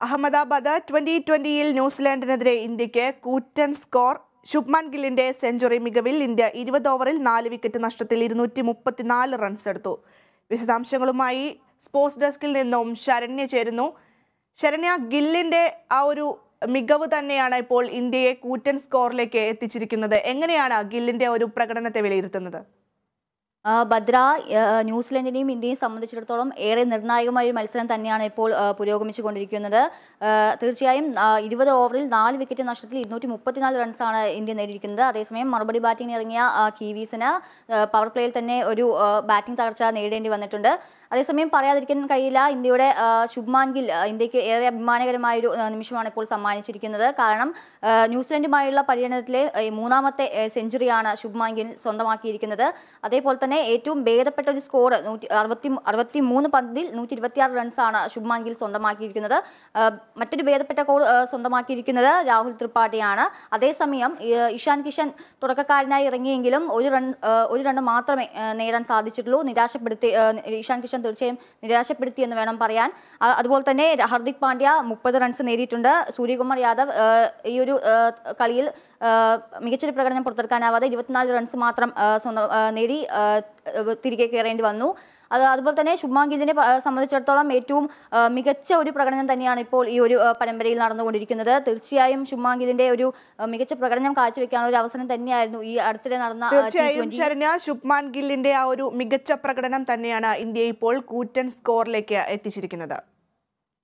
Ahmedabad twenty ട്വന്റിയിൽ ന്യൂസിലാൻഡിനെതിരെ ഇന്ത്യക്ക് കൂറ്റൻ സ്കോർ ശുഭ്മാൻ ഗില്ലിന്റെ സെഞ്ചുറി മികവിൽ ഇന്ത്യ ഇരുപത് ഓവറിൽ നാല് വിക്കറ്റ് നഷ്ടത്തിൽ ഇരുന്നൂറ്റി മുപ്പത്തിനാല് റൺസ് എടുത്തു വിശദാംശങ്ങളുമായി സ്പോർട്സ് ഡെസ്കിൽ നിന്നും ശരണ്യ ചേരുന്നു ശരണ്യ ഗില്ലിന്റെ ആ ഒരു മികവ് തന്നെയാണ് ഇപ്പോൾ ഇന്ത്യയെ കൂറ്റൻ സ്കോറിലേക്ക് എത്തിച്ചിരിക്കുന്നത് എങ്ങനെയാണ് ഗില്ലിന്റെ ഒരു പ്രകടനത്തെ വിലയിരുത്തുന്നത് ആ, ഭദ്ര ആ, ന്യൂസിലൻഡിനെയും ഇന്ത്യയും സംബന്ധിച്ചിടത്തോളം ഏറെ നിർണായകമായ ഒരു മത്സരം തന്നെയാണ് ഇപ്പോൾ ആ, പുരോഗമിച്ചുകൊണ്ടിരിക്കുന്നത് ആ, തീർച്ചയായും ആ, ഇരുപത് ഓവറിൽ നാല് വിക്കറ്റ് നഷ്ടത്തിൽ ഇരുന്നൂറ്റി മുപ്പത്തിനാല് റൺസാണ് ഇന്ത്യ നേടിയിരിക്കുന്നത് അതേസമയം മറുപടി ബാറ്റിംഗിന് ഇറങ്ങിയ ആ, കീവീസിന് ആ, പവർ പ്ലേയിൽ തന്നെ ഒരു ആ, ബാറ്റിംഗ് തകർച്ച നേരിടേണ്ടി വന്നിട്ടുണ്ട് അതേസമയം പറയാതിരിക്കാൻ കഴിയില്ല ഇന്ത്യയുടെ ആ, ശുഭ്മാൻ ഗിൽ ആ, ഇന്ത്യക്ക് ഏറെ അഭിമാനകരമായ ഒരു ആ, നിമിഷമാണ് ഇപ്പോൾ സമ്മാനിച്ചിരിക്കുന്നത് കാരണം ആ, ന്യൂസിലൻഡുമായുള്ള പര്യടനത്തിലെ ആ, മൂന്നാമത്തെ ആ, സെഞ്ചുറിയാണ് ശുഭ്മാൻ ഗിൽ സ്വന്തമാക്കിയിരിക്കുന്നത് അതേപോലെ തന്നെ ഏറ്റവും ഭേദപ്പെട്ട ഒരു സ്കോർ നൂറ്റി അറുപത്തി അറുപത്തി മൂന്ന് പന്തിൽ നൂറ്റി ഇരുപത്തിയാറ് റൺസാണ് ശുഭ്മാൻ ഗിൽ സ്വന്തമാക്കിയിരിക്കുന്നത് ആ, മറ്റൊരു ഭേദപ്പെട്ട സ്കോർ ആ, സ്വന്തമാക്കിയിരിക്കുന്നത് രാഹുൽ ത്രിപാഠിയാണ് അതേസമയം ഈ, ഇഷാൻ കിഷൻ തുടക്കക്കാരനായി ഇറങ്ങിയെങ്കിലും ഒരു റൺ ആ, ഒരു റൺ മാത്രമേ ആ, നേടാൻ സാധിച്ചിട്ടുള്ളൂ നിരാശപ്പെടുത്തി ആ, ഇഷാൻ കിഷൻ തീർച്ചയായും നിരാശപ്പെടുത്തി എന്ന് വേണം പറയാൻ ആ, അതുപോലെ തന്നെ ഹർദിക് പാണ്ഡ്യ മുപ്പത് റൺസ് നേടിയിട്ടുണ്ട് സൂര്യകുമാർ യാദവ് ആ, ഈ ഒരു ആ, കളിയിൽ ആ, മികച്ചൊരു പ്രകടനം പുറത്തെടുക്കാനാവാതെ ഇരുപത്തിനാല് റൺസ് മാത്രം ആ, സ്വന്തം ആ, നേടി ആ, തിരികെ കയറേണ്ടി വന്നു അത് അതുപോലെ തന്നെ ശുഭ്മാൻ ഗില്ലിനെ പ- സംബന്ധിച്ചിടത്തോളം ഏറ്റവും ആ, മികച്ച ഒരു പ്രകടനം തന്നെയാണ് ഇപ്പോൾ ഈ ഒരു ആ, പരമ്പരയിൽ നടന്നുകൊണ്ടിരിക്കുന്നത് തീർച്ചയായും ശുഭ്മാൻ ഗില്ലിന്റെ ഒരു ആ, മികച്ച പ്രകടനം കാഴ്ചവെക്കാനുള്ള ഒരു അവസരം തന്നെയായിരുന്നു ഈ അടുത്തിടെ നടന്ന ആ, തീർച്ചയായും T20 ശരണ്യ ശുഭ്മാൻ ഗില്ലിന്റെ ആ ഒരു മികച്ച പ്രകടനം തന്നെയാണ് ഇന്ത്യയെ ഇപ്പോൾ കൂറ്റൻ സ്കോറിലേക്ക് എത്തിച്ചിരിക്കുന്നത്